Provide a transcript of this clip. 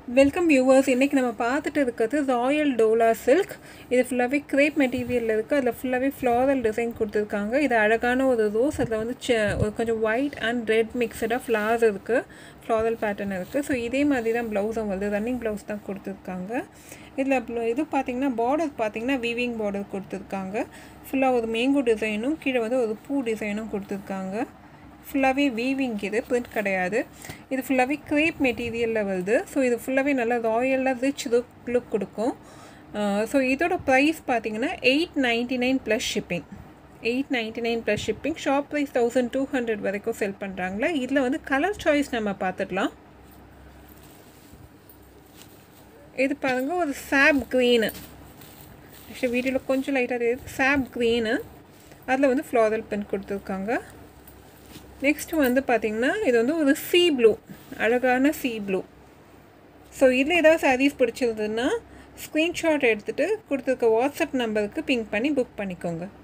welcome viewers இன்றைக்கி நம்ம பார்த்துட்டு இருக்கிறது ராயல் டோலா சில்க் இது ஃபுல்லாகவே கிரேப் மெட்டீரியலில் இருக்குது அதில் ஃபுல்லாகவே ஃப்ளாரல் டிசைன் கொடுத்துருக்காங்க இது அழகான ஒரு ரோஸ் அதில் வந்து ச- ஒரு கொஞ்சம் ஒயிட் அண்ட் ரெட் மிக்சடாக ஃப்ளார் இருக்குது ஃப்ளாரல் பேட்டர்ன் இருக்குது ஸோ இதே மாதிரி தான் ப்ளவுஸும் வருது ரன்னிங் ப்ளவுஸ் தான் கொடுத்துருக்காங்க இதில் இது பார்த்தீங்கன்னா பார்டர் பார்த்தீங்கன்னா வீவிங் பார்டர் கொடுத்துருக்காங்க ஃபுல்லாக ஒரு மேங்கோ டிசைனும் கீழே வந்து ஒரு பூ டிசைனும் கொடுத்துருக்காங்க ஃபுல்லாகவே வீவிங் இது பிரிண்ட் கிடையாது இது ஃபுல்லாகவே க்ரேப் மெட்டீரியலில் வருது ஸோ இது ஃபுல்லாகவே நல்லா ராயலாக ரிச் லுக் லுக் கொடுக்கும் ஸோ இதோட ப்ரைஸ் பார்த்தீங்கன்னா eight ninety nine plus shipping eight ninety nine plus shipping shop price thousand two hundred வரைக்கும் செல் பண்ணுறாங்களா இதில் வந்து கலர் சாய்ஸ் நம்ம பார்த்துடலாம் இது பாருங்கள் ஒரு சாப் க்ரீனு ஆக்சுவலி வீடியோவில் கொஞ்சம் லைட்டாக தெரியுது சாப் க்ரீனு அதில் வந்து ஃப்ளாரல் பென் கொடுத்துருக்காங்க நெக்ஸ்ட் வந்து பார்த்திங்கன்னா இது வந்து ஒரு சீ ப்ளூ அழகான சீ ப்ளூ ஸோ இதில் ஏதாவது சாரீஸ் பிடிச்சிருந்ததுன்னா ஸ்க்ரீன்ஷாட் எடுத்துகிட்டு கொடுத்துருக்க வாட்ஸ்அப் நம்பருக்கு பிங்க் பண்ணி புக் பண்ணிக்கோங்க